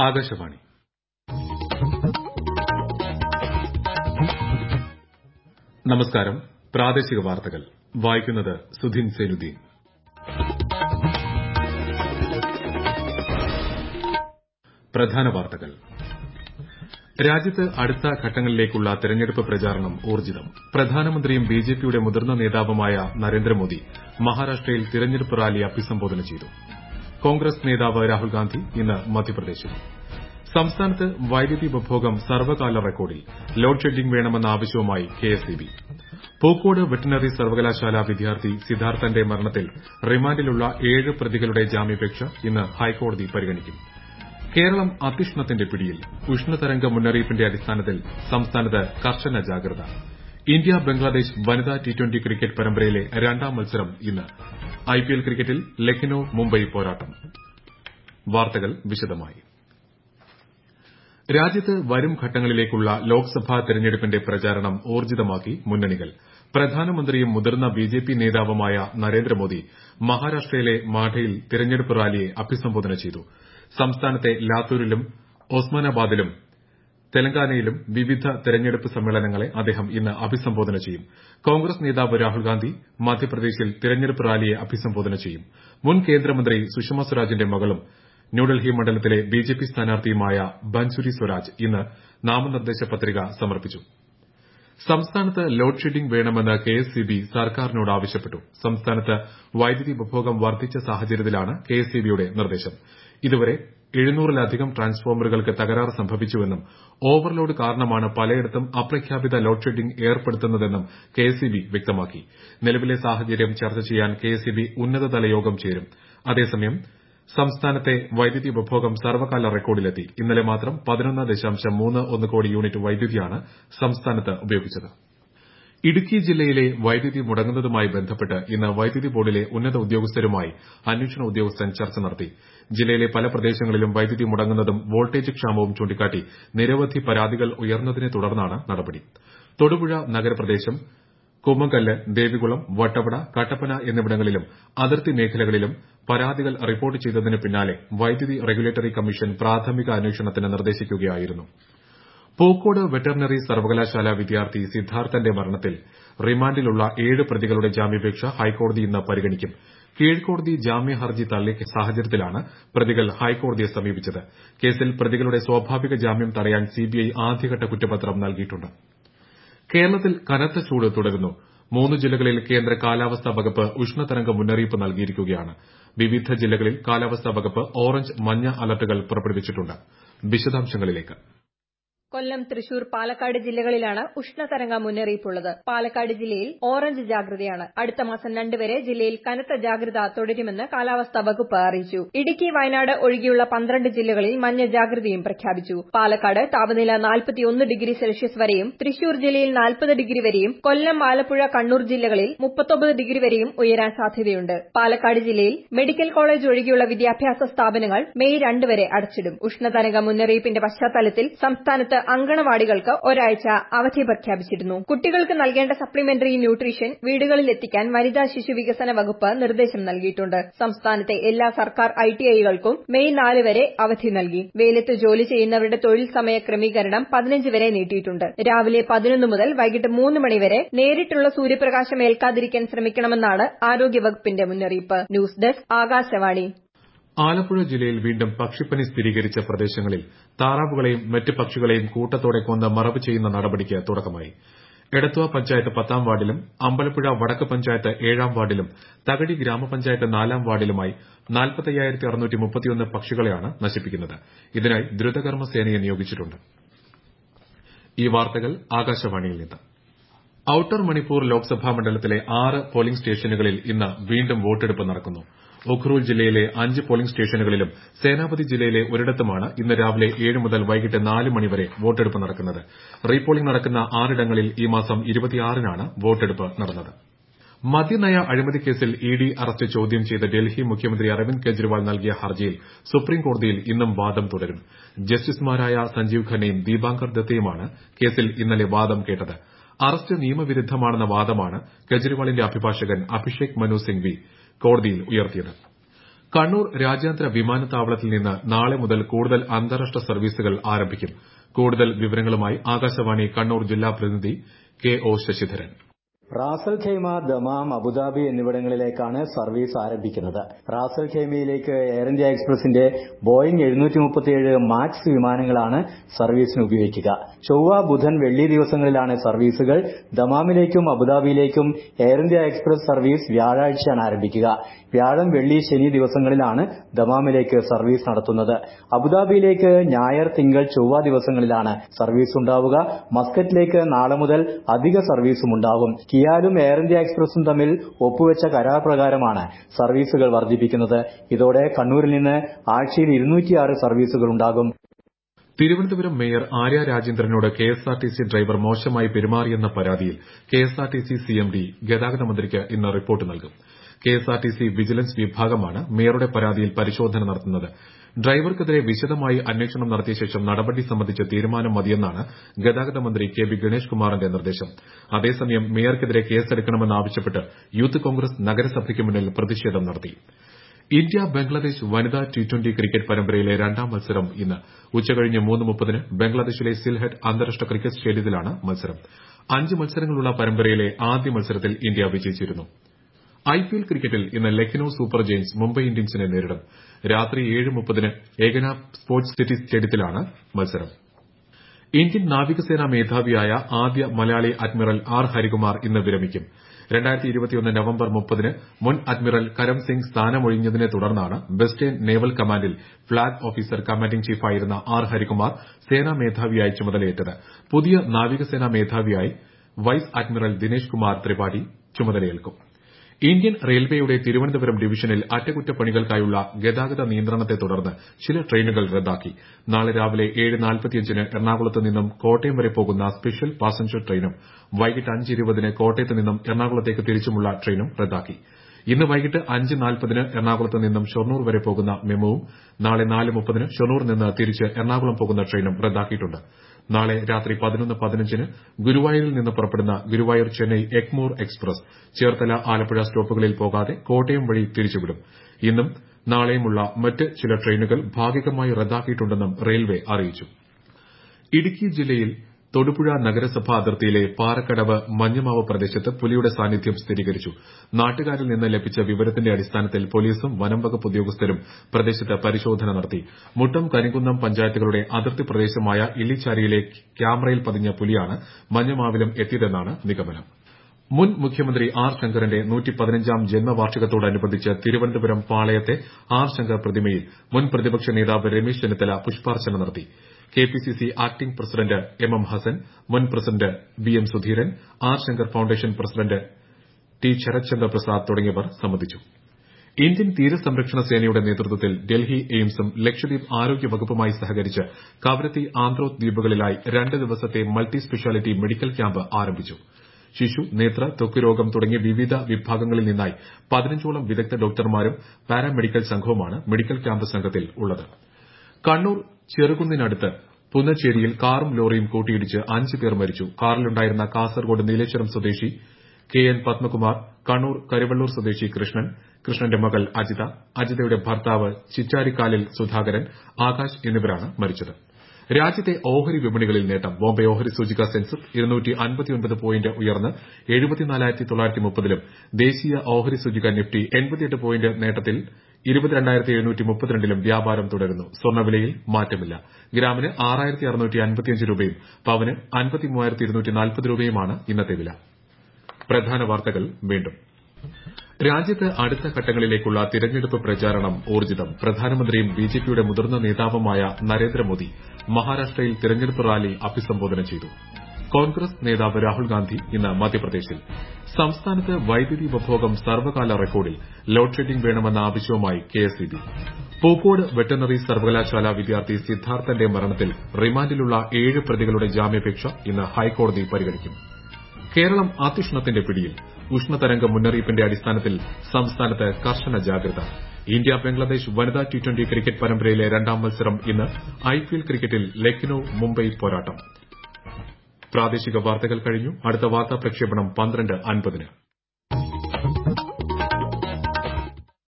ആകാശവാണി നമസ്കാരം പ്രാദേശിക വാർത്തകൾ വായിക്കുന്നത് സുധീൻ സേനുദ്ദീൻ പ്രധാന വാർത്തകൾ രാജ്യത്ത് അടുത്ത ഘട്ടങ്ങളിലേക്കുള്ള തെരഞ്ഞെടുപ്പ് പ്രചാരണം ഊർജ്ജിതം പ്രധാനമന്ത്രിയും ബിജെപിയുടെ മുതിർന്ന നേതാവുമായ നരേന്ദ്രമോദി മഹാരാഷ്ട്രയിൽ തിരഞ്ഞെടുപ്പ് റാലി അഭിസംബോധന ചെയ്തു കോൺഗ്രസ് നേതാവ് രാഹുൽ ഗാന്ധി ഇന്ന് മധ്യപ്രദേശിൽ സംസ്ഥാനത്ത് വൈദ്യുതി ഉപഭോഗം സർവ്വകാല റെക്കോർഡിൽ ലോഡ് ഷെഡിംഗ് വേണമെന്ന ആവശ്യവുമായി കെഎസ്ഇബി പൂക്കോട് വെറ്റിനറി സർവകലാശാല വിദ്യാർത്ഥി സിദ്ധാർത്ഥന്റെ മരണത്തിൽ റിമാൻഡിലുള്ള ഏഴ് പ്രതികളുടെ ജാമ്യാപേക്ഷ ഇന്ന് ഹൈക്കോടതി പരിഗണിക്കും കേരളം അത്യുഷ്ണത്തിന്റെ പിടിയിൽ ഉഷ്ണതരംഗ മുന്നറിയിപ്പിന്റെ അടിസ്ഥാനത്തിൽ സംസ്ഥാനത്ത് കർശന ജാഗ്രത ഇന്ത്യ ബംഗ്ലാദേശ് വനിതാ ടി ട്വന്റി ക്രിക്കറ്റ് പരമ്പരയിലെ രണ്ടാം മത്സരം ഇന്ന് ഐപിഎൽ ക്രിക്കറ്റിൽ ലക്നൌ മുംബൈ പോരാട്ടം വാർത്തകൾ വിശദമായി രാജ്യത്ത് വരും ഘട്ടങ്ങളിലേക്കുള്ള ലോക്സഭാ തെരഞ്ഞെടുപ്പിന്റെ പ്രചാരണം ഊർജ്ജിതമാക്കി മുന്നണികൾ പ്രധാനമന്ത്രിയും മുതിർന്ന ബിജെപി നേതാവുമായ നരേന്ദ്രമോദി മഹാരാഷ്ട്രയിലെ മാഢയിൽ തിരഞ്ഞെടുപ്പ് റാലിയെ അഭിസംബോധന ചെയ്തു സംസ്ഥാനത്തെ ലാത്തൂരിലും ഒസ്മാനാബാദിലും തെലങ്കാനയിലും വിവിധ തെരഞ്ഞെടുപ്പ് സമ്മേളനങ്ങളെ അദ്ദേഹം ഇന്ന് അഭിസംബോധന ചെയ്യും കോൺഗ്രസ് നേതാവ് രാഹുൽ ഗാന്ധി മധ്യപ്രദേശിൽ തിരഞ്ഞെടുപ്പ് റാലിയെ അഭിസംബോധന ചെയ്യും മുൻ കേന്ദ്രമന്ത്രി സുഷമ സ്വരാജിന്റെ മകളും ന്യൂഡൽഹി മണ്ഡലത്തിലെ ബിജെപി സ്ഥാനാർത്ഥിയുമായ ബൻസുരി സ്വരാജ് ഇന്ന് നാമനിർദ്ദേശ പത്രിക സമർപ്പിച്ചു സംസ്ഥാനത്ത് ലോഡ് ഷെഡിംഗ് വേണമെന്ന് കെഎസ്ഇബി സർക്കാരിനോട് ആവശ്യപ്പെട്ടു സംസ്ഥാനത്ത് വൈദ്യുതി ഉപഭോഗം വർദ്ധിച്ച സാഹചര്യത്തിലാണ് കെഎസ്ഇബിയുടെ നിർദ്ദേശം ഇതുവരെ എഴുന്നൂറിലധികം ട്രാൻസ്ഫോർമറുകൾക്ക് തകരാർ സംഭവിച്ചുവെന്നും ഓവർലോഡ് കാരണമാണ് പലയിടത്തും അപ്രഖ്യാപിത ലോഡ് ഷെഡിംഗ് ഏർപ്പെടുത്തുന്നതെന്നും കെഎസ്ഇബി വ്യക്തമാക്കി നിലവിലെ സാഹചര്യം ചർച്ച ചെയ്യാൻ കെഎസ്ഇബി ഉന്നതതല യോഗം ചേരും അതേസമയം സംസ്ഥാനത്തെ വൈദ്യുതി ഉപഭോഗം സർവ്വകാല റെക്കോർഡിലെത്തി ഇന്നലെ മാത്രം പതിനൊന്ന് ദശാംശം മൂന്ന് ഒന്ന് കോടി യൂണിറ്റ് വൈദ്യുതിയാണ് സംസ്ഥാനത്ത് ഉപയോഗിച്ചത് ഇടുക്കി ജില്ലയിലെ വൈദ്യുതി മുടങ്ങുന്നതുമായി ബന്ധപ്പെട്ട് ഇന്ന് വൈദ്യുതി ബോർഡിലെ ഉന്നത ഉദ്യോഗസ്ഥരുമായി അന്വേഷണ ഉദ്യോഗസ്ഥൻ ചർച്ച നടത്തി ജില്ലയിലെ പല പ്രദേശങ്ങളിലും വൈദ്യുതി മുടങ്ങുന്നതും വോൾട്ടേജ് ക്ഷാമവും ചൂണ്ടിക്കാട്ടി നിരവധി പരാതികൾ ഉയർന്നതിനെ തുടർന്നാണ് നടപടി തൊടുപുഴ നഗരപ്രദേശം കുമ്മങ്കല്ല് ദേവികുളം വട്ടവട കട്ടപ്പന എന്നിവിടങ്ങളിലും അതിർത്തി മേഖലകളിലും പരാതികൾ റിപ്പോർട്ട് ചെയ്തതിന് പിന്നാലെ വൈദ്യുതി റെഗുലേറ്ററി കമ്മീഷൻ പ്രാഥമിക അന്വേഷണത്തിന് നിർദ്ദേശിക്കുകയായിരുന്നു പൂക്കോട് വെറ്ററിനറി സർവകലാശാല വിദ്യാർത്ഥി സിദ്ധാർത്ഥന്റെ മരണത്തിൽ റിമാൻഡിലുള്ള ഏഴ് പ്രതികളുടെ ജാമ്യാപേക്ഷ ഹൈക്കോടതി ഇന്ന് പരിഗണിക്കും കീഴ്ക്കോടതി ജാമ്യ ഹർജി തള്ളിയ സാഹചര്യത്തിലാണ് പ്രതികൾ ഹൈക്കോടതിയെ സമീപിച്ചത് കേസിൽ പ്രതികളുടെ സ്വാഭാവിക ജാമ്യം തടയാൻ സിബിഐ ആദ്യഘട്ട കുറ്റപത്രം നൽകിയിട്ടുണ്ട് കേരളത്തിൽ കനത്ത ചൂട് തുടരുന്നു മൂന്ന് ജില്ലകളിൽ കേന്ദ്ര കാലാവസ്ഥാ വകുപ്പ് ഉഷ്ണതരംഗ മുന്നറിയിപ്പ് നൽകിയിരിക്കുകയാണ് വിവിധ ജില്ലകളിൽ കാലാവസ്ഥാ വകുപ്പ് ഓറഞ്ച് മഞ്ഞ അലർട്ടുകൾ പുറപ്പെടുവിച്ചിട്ടുണ്ട് വിശദാംശങ്ങളിലേക്ക് കൊല്ലം തൃശൂർ പാലക്കാട് ജില്ലകളിലാണ് ഉഷ്ണതരംഗ മുന്നറിയിപ്പുള്ളത് പാലക്കാട് ജില്ലയിൽ ഓറഞ്ച് ജാഗ്രതയാണ് അടുത്ത മാസം രണ്ട് വരെ ജില്ലയിൽ കനത്ത ജാഗ്രത തുടരുമെന്ന് കാലാവസ്ഥാ വകുപ്പ് അറിയിച്ചു ഇടുക്കി വയനാട് ഒഴികെയുള്ള പന്ത്രണ്ട് ജില്ലകളിൽ മഞ്ഞ ജാഗ്രതയും പ്രഖ്യാപിച്ചു പാലക്കാട് താപനില നാൽപ്പത്തിയൊന്ന് ഡിഗ്രി സെൽഷ്യസ് വരെയും തൃശൂർ ജില്ലയിൽ നാൽപ്പത് ഡിഗ്രി വരെയും കൊല്ലം ആലപ്പുഴ കണ്ണൂർ ജില്ലകളിൽ മുപ്പത്തൊമ്പത് ഡിഗ്രി വരെയും ഉയരാൻ സാധ്യതയുണ്ട് പാലക്കാട് ജില്ലയിൽ മെഡിക്കൽ കോളേജ് ഒഴികെയുള്ള വിദ്യാഭ്യാസ സ്ഥാപനങ്ങൾ മെയ് രണ്ട് വരെ അടച്ചിടും ഉഷ്ണതരംഗ മുന്നറിയിപ്പിന്റെ പശ്ചാത്തലത്തിൽ സംസ്ഥാനത്ത് അങ്കണവാടികൾക്ക് ഒരാഴ്ച അവധി പ്രഖ്യാപിച്ചിരുന്നു കുട്ടികൾക്ക് നൽകേണ്ട സപ്ലിമെന്ററി ന്യൂട്രീഷൻ വീടുകളിൽ എത്തിക്കാൻ വനിതാ ശിശു വികസന വകുപ്പ് നിർദ്ദേശം നൽകിയിട്ടുണ്ട് സംസ്ഥാനത്തെ എല്ലാ സർക്കാർ ഐടിഐകൾക്കും മെയ് നാല് വരെ അവധി നൽകി വെയിലത്ത് ജോലി ചെയ്യുന്നവരുടെ തൊഴിൽ സമയ ക്രമീകരണം പതിനഞ്ച് വരെ നീട്ടിയിട്ടുണ്ട് രാവിലെ പതിനൊന്ന് മുതൽ വൈകിട്ട് മൂന്ന് മണിവരെ നേരിട്ടുള്ള സൂര്യപ്രകാശം ഏൽക്കാതിരിക്കാൻ ശ്രമിക്കണമെന്നാണ് ആരോഗ്യവകുപ്പിന്റെ മുന്നറിയിപ്പ് ന്യൂസ് ഡെസ്ക് ആകാശവാണി ആലപ്പുഴ ജില്ലയിൽ വീണ്ടും പക്ഷിപ്പനി സ്ഥിരീകരിച്ച പ്രദേശങ്ങളിൽ താറാവുകളെയും മറ്റ് പക്ഷികളെയും കൂട്ടത്തോടെ കൊന്ന് മറവ് ചെയ്യുന്ന നടപടിക്ക് തുടക്കമായി എടത്വ പഞ്ചായത്ത് പത്താം വാർഡിലും അമ്പലപ്പുഴ വടക്ക് പഞ്ചായത്ത് ഏഴാം വാർഡിലും തകഴി ഗ്രാമപഞ്ചായത്ത് നാലാം വാർഡിലുമായി പക്ഷികളെയാണ് നശിപ്പിക്കുന്നത് ഇതിനായി ദ്രുതകർമ്മ സേനയെ നിയോഗിച്ചിട്ടുണ്ട് ഈ വാർത്തകൾ ആകാശവാണിയിൽ നിന്ന് ഔട്ടർ മണിപ്പൂർ ലോക്സഭാ മണ്ഡലത്തിലെ ആറ് പോളിംഗ് സ്റ്റേഷനുകളിൽ ഇന്ന് വീണ്ടും വോട്ടെടുപ്പ് നടക്കുന്നു ഉഖ്രൂൽ ജില്ലയിലെ അഞ്ച് പോളിംഗ് സ്റ്റേഷനുകളിലും സേനാപതി ജില്ലയിലെ ഒരിടത്തുമാണ് ഇന്ന് രാവിലെ ഏഴ് മുതൽ വൈകിട്ട് നാല് മണിവരെ വോട്ടെടുപ്പ് നടക്കുന്നത് റീപോളിംഗ് നടക്കുന്ന ആറിടങ്ങളിൽ ഈ മാസം ഇരുപത്തിയാറിനാണ് വോട്ടെടുപ്പ് നടന്നത് മദ്യനയ അഴിമതി കേസിൽ ഇഡി അറസ്റ്റ് ചോദ്യം ചെയ്ത് ഡൽഹി മുഖ്യമന്ത്രി അരവിന്ദ് കെജ്രിവാൾ നൽകിയ ഹർജിയിൽ സുപ്രീംകോടതിയിൽ ഇന്നും വാദം തുടരും ജസ്റ്റിസുമാരായ സഞ്ജീവ് ഖന്നയും ദീപാങ്കർ ദത്തയുമാണ് കേസിൽ ഇന്നലെ വാദം കേട്ടത് അറസ്റ്റ് നിയമവിരുദ്ധമാണെന്ന വാദമാണ് കെജ്രിവാളിന്റെ അഭിഭാഷകൻ അഭിഷേക് മനു സിംഗ്വി കോടതിയിൽ ഉയർത്തിയത് കണ്ണൂർ രാജ്യാന്തര വിമാനത്താവളത്തിൽ നിന്ന് നാളെ മുതൽ കൂടുതൽ അന്താരാഷ്ട്ര സർവീസുകൾ ആരംഭിക്കും കൂടുതൽ വിവരങ്ങളുമായി ആകാശവാണി കണ്ണൂർ ജില്ലാ പ്രതിനിധി K O Sasidharan Ras al Khaimah Dammam Abu Dhabi എന്നിവിടങ്ങളിലേക്കാണ് സർവീസ് ആരംഭിക്കുന്നത് റാസൽ ഖൈമയിലേക്ക് എയർ ഇന്ത്യ എക്സ്പ്രസിന്റെ ബോയിംഗ് എഴുന്നൂറ്റി മുപ്പത്തിയേഴ് മാക്സ് വിമാനങ്ങളാണ് സർവീസിന് ഉപയോഗിക്കുക ചൊവ്വ ബുധൻ വെള്ളി ദിവസങ്ങളിലാണ് സർവീസുകൾ ദമാമിലേക്കും അബുദാബിയിലേക്കും എയർ ഇന്ത്യ എക്സ്പ്രസ് സർവീസ് വ്യാഴാഴ്ചയാണ് ആരംഭിക്കുക വ്യാഴം വെള്ളി ശനി ദിവസങ്ങളിലാണ് ദമാമിലേക്ക് സർവീസ് നടത്തുന്നത് അബുദാബിയിലേക്ക് ഞായർ തിങ്കൾ ചൊവ്വ ദിവസങ്ങളിലാണ് സർവീസ് ഉണ്ടാവുക മസ്കറ്റിലേക്ക് നാളെ മുതൽ അധിക സർവീസും ഉണ്ടാകും കിയാലും എയർ ഇന്ത്യ എക്സ്പ്രസും തമ്മിൽ ഒപ്പുവെച്ച കരാർ പ്രകാരമാണ് സർവീസുകൾ വർദ്ധിപ്പിക്കുന്നത് ഇതോടെ കണ്ണൂരിൽ നിന്ന് ആഴ്ചയിൽ ഇരുന്നൂറ്റിയാറ് സർവീസുകൾ ഉണ്ടാകും തിരുവനന്തപുരം മേയർ ആര്യ രാജേന്ദ്രനോട് കെഎസ്ആർടിസി ഡ്രൈവർ മോശമായി പെരുമാറിയെന്ന പരാതിയിൽ കെഎസ്ആർടിസി സിഎംഡി ഗതാഗത മന്ത്രിക്ക് ഇന്ന് റിപ്പോർട്ട് നൽകും കെഎസ്ആർടിസി വിജിലൻസ് വിഭാഗമാണ് മേയറുടെ പരാതിയിൽ പരിശോധന നടത്തുന്നത് ഡ്രൈവർക്കെതിരെ വിശദമായി അന്വേഷണം നടത്തിയ ശേഷം നടപടി സംബന്ധിച്ച് തീരുമാനം മതിയെന്നാണ് ഗതാഗത മന്ത്രി കെ ബി ഗണേഷ് കുമാറിന്റെ നിർദ്ദേശം അതേസമയം മേയർക്കെതിരെ കേസെടുക്കണമെന്നാവശ്യപ്പെട്ട് യൂത്ത് കോൺഗ്രസ് നഗരസഭയ്ക്ക് മുന്നിൽ പ്രതിഷേധം നടത്തി ഇന്ത്യ ബംഗ്ലാദേശ് വനിതാ ടി ട്വന്റി ക്രിക്കറ്റ് പരമ്പരയിലെ രണ്ടാം മത്സരം ഇന്ന് ഉച്ചകഴിഞ്ഞ് മൂന്ന് മുപ്പതിന് ബംഗ്ലാദേശിലെ സിൽഹെറ്റ് അന്താരാഷ്ട്ര ക്രിക്കറ്റ് സ്റ്റേഡിയത്തിലാണ് മത്സരം അഞ്ച് മത്സരങ്ങളുള്ള പരമ്പരയിലെ ആദ്യ മത്സരത്തിൽ ഇന്ത്യ വിജയിച്ചിരുന്നു ഐപിഎൽ ക്രിക്കറ്റിൽ ഇന്ന് ലക്നൌ സൂപ്പർ ജയന്റ്സ് മുംബൈ ഇന്ത്യൻസിനെ നേരിടും രാത്രി ഏഴ് മുപ്പതിന് ഏകന സ്പോർട്സ് സിറ്റി സ്റ്റേഡിയത്തിലാണ് മത്സരം ഇന്ത്യൻ നാവികസേനാ മേധാവിയായ ആദ്യ മലയാളി അഡ്മിറൽ ആർ ഹരികുമാർ ഇന്ന് വിരമിക്കും നവംബർ മുപ്പതിന് മുൻ അഡ്മിറൽ കരം സിംഗ് സ്ഥാനമൊഴിഞ്ഞതിനെ തുടർന്നാണ് വെസ്റ്റേൺ നേവൽ കമാൻഡിൽ ഫ്ളാഗ് ഓഫീസർ കമാൻഡിംഗ് ചീഫായിരുന്ന ആർ ഹരികുമാർ സേനാ മേധാവിയായി ചുമതലയേറ്റത് പുതിയ നാവികസേനാ മേധാവിയായി വൈസ് അഡ്മിറൽ ദിനേശ് കുമാർ ത്രിപാഠി ചുമതലയേൽക്കും ഇന്ത്യൻ റെയിൽവേയുടെ തിരുവനന്തപുരം ഡിവിഷനിൽ അറ്റകുറ്റപ്പണികൾക്കായുള്ള ഗതാഗത നിയന്ത്രണത്തെ തുടർന്ന് ചില ട്രെയിനുകൾ റദ്ദാക്കി നാളെ രാവിലെ ഏഴ് നാൽപ്പത്തിയഞ്ചിന് എറണാകുളത്ത് നിന്നും കോട്ടയം വരെ പോകുന്ന സ്പെഷ്യൽ പാസഞ്ചർ ട്രെയിനും വൈകിട്ട് അഞ്ച് ഇരുപതിന് കോട്ടയത്ത് നിന്നും എറണാകുളത്തേക്ക് തിരിച്ചുമുള്ള ട്രെയിനും റദ്ദാക്കി ഇന്ന് വൈകിട്ട് അഞ്ച് നാൽപ്പതിന് എറണാകുളത്ത് നിന്നും ഷൊർണൂർ വരെ പോകുന്ന മെമുവും നാളെ നാല് മുപ്പതിന് ഷൊർണൂർ നിന്ന് തിരിച്ച് എറണാകുളം പോകുന്ന ട്രെയിനും റദ്ദാക്കിയിട്ടുണ്ട് നാളെ രാത്രി പതിനൊന്ന് പതിനഞ്ചിന് ഗുരുവായൂരിൽ നിന്ന് പുറപ്പെടുന്ന ഗുരുവായൂർ ചെന്നൈ എഗ്മോർ എക്സ്പ്രസ് ചേർത്തല ആലപ്പുഴ സ്റ്റോപ്പുകളിൽ പോകാതെ കോട്ടയം വഴി തിരിച്ചുവിടും ഇന്നും നാളെയുമുള്ള മറ്റ് ചില ട്രെയിനുകൾ ഭാഗികമായി റദ്ദാക്കിയിട്ടുണ്ടെന്നും റെയിൽവേ അറിയിച്ചു ഇടുക്കി ജില്ലയിൽ തൊടുപുഴ നഗരസഭാ അതിർത്തിയിലെ പാറക്കടവ് മഞ്ഞമാവ് പ്രദേശത്ത് പുലിയുടെ സാന്നിധ്യം സ്ഥിരീകരിച്ചു നാട്ടുകാരിൽ നിന്ന് ലഭിച്ച വിവരത്തിന്റെ അടിസ്ഥാനത്തിൽ പോലീസും വനംവകുപ്പ് ഉദ്യോഗസ്ഥരും പ്രദേശത്ത് പരിശോധന നടത്തി മുട്ടം കരിങ്കുന്നം പഞ്ചായത്തുകളുടെ അതിർത്തി പ്രദേശമായ ഇല്ലിച്ചാരിയിലെ ക്യാമറയിൽ പതിഞ്ഞ പുലിയാണ് മഞ്ഞമാവിലും എത്തിയതെന്നാണ് നിഗമനം മുൻ മുഖ്യമന്ത്രി ആർ ശങ്കറിന്റെ നൂറ്റിപ്പതിനഞ്ചാം ജന്മവാർഷികത്തോടനുബന്ധിച്ച് തിരുവനന്തപുരം പാളയത്തെ ആർ ശങ്കർ പ്രതിമയിൽ മുൻ പ്രതിപക്ഷ നേതാവ് രമേശ് ചെന്നിത്തല പുഷ്പാർച്ചന നടത്തി KPCC acting president M M Hassan മുൻ president V M Sudheeran R Sankar foundation president T Sarathchandra Prasad തുടങ്ങിയവർ സംബന്ധിച്ചു ഇന്ത്യൻ തീരസംരക്ഷണ സേനയുടെ നേതൃത്വത്തിൽ ഡൽഹി എയിംസും ലക്ഷദ്വീപ് ആരോഗ്യ വകുപ്പുമായി സഹകരിച്ച് കവരത്തി ആന്ത്രോത്ത് ദ്വീപുകളിലായി രണ്ട് ദിവസത്തെ മൾട്ടി സ്പെഷ്യാലിറ്റി മെഡിക്കൽ ക്യാമ്പ് ആരംഭിച്ചു ശിശു നേത്ര ത്വക്ക് രോഗം തുടങ്ങിയ വിവിധ വിഭാഗങ്ങളിൽ നിന്നായി പതിനഞ്ചോളം വിദഗ്ധ ഡോക്ടർമാരും പാരാമെഡിക്കൽ സംഘവുമാണ് മെഡിക്കൽ ക്യാമ്പ് സംഘത്തിൽ ഉള്ളത് കണ്ണൂർ ചെറുകുന്നിനടുത്ത് പുന്നച്ചേരിയിൽ കാറും ലോറിയും കൂട്ടിയിടിച്ച് അഞ്ച് പേർ മരിച്ചു കാറിലുണ്ടായിരുന്ന കാസർഗോഡ് നീലേശ്വരം സ്വദേശി കെ എൻ പത്മകുമാർ കണ്ണൂർ കരുവള്ളൂർ സ്വദേശി കൃഷ്ണൻ കൃഷ്ണന്റെ മകൾ അജിത അജിതയുടെ ഭർത്താവ് ചിറ്റാരിക്കാലിൽ സുധാകരൻ ആകാശ് എന്നിവരാണ് മരിച്ചത് രാജ്യത്തെ ഓഹരി വിപണികളിൽ നേട്ടം ബോംബെ ഓഹരി സൂചിക സെൻസെക്സ് പോയിന്റ് ഉയർന്ന് ലും ദേശീയ ഓഹരി സൂചിക നിഫ്റ്റി പോയിന്റ് നേട്ടത്തിൽ ലും വ്യാപാരം തുടരുന്നു സ്വർണ്ണവിലയിൽ മാറ്റമില്ല ഗ്രാമിന് രൂപയും പവന് രൂപയുമാണ് ഇന്നത്തെ വില പ്രധാന വാർത്തകൾ വീണ്ടും രാജ്യത്ത് അടുത്ത ഘട്ടങ്ങളിലേക്കുള്ള തിരഞ്ഞെടുപ്പ് പ്രചാരണം ഊർജ്ജിതം പ്രധാനമന്ത്രിയും ബിജെപിയുടെ മുതിർന്ന നേതാവുമായ നരേന്ദ്രമോദി മഹാരാഷ്ട്രയിൽ തിരഞ്ഞെടുപ്പ് റാലി അഭിസംബോധന ചെയ്തു കോൺഗ്രസ് നേതാവ് രാഹുൽ ഗാന്ധി ഇന്ന് മധ്യപ്രദേശിൽ സംസ്ഥാനത്ത് വൈദ്യുതി ഉപഭോഗം സർവ്വകാല റെക്കോർഡിൽ ലോഡ് ഷെഡിംഗ് വേണമെന്ന ആവശ്യവുമായി കെഎസ്ഇബി പൂക്കോട് വെറ്ററിനറി സർവകലാശാല വിദ്യാർത്ഥി സിദ്ധാർത്ഥന്റെ മരണത്തിൽ റിമാൻഡിലുള്ള ഏഴ് പ്രതികളുടെ ജാമ്യാപേക്ഷ ഇന്ന് ഹൈക്കോടതി പരിഗണിക്കും കേരളം അത്യുഷ്ണത്തിന്റെ പിടിയിൽ ഉഷ്ണതരംഗ മുന്നറിയിപ്പിന്റെ അടിസ്ഥാനത്തിൽ സംസ്ഥാനത്ത് കർശന ജാഗ്രത ഇന്ത്യ ബംഗ്ലാദേശ് വനിതാ ടി ട്വന്റി ക്രിക്കറ്റ് പരമ്പരയിലെ രണ്ടാം മത്സരം ഇന്ന് ഐപിഎൽ ക്രിക്കറ്റിൽ ലക്നൌ മുംബൈ പോരാട്ടം പ്രാദേശിക വാർത്തകൾ കഴിഞ്ഞു അടുത്ത വാർത്താ പ്രക്ഷേപണം പന്ത്രണ്ട് അൻപതിന്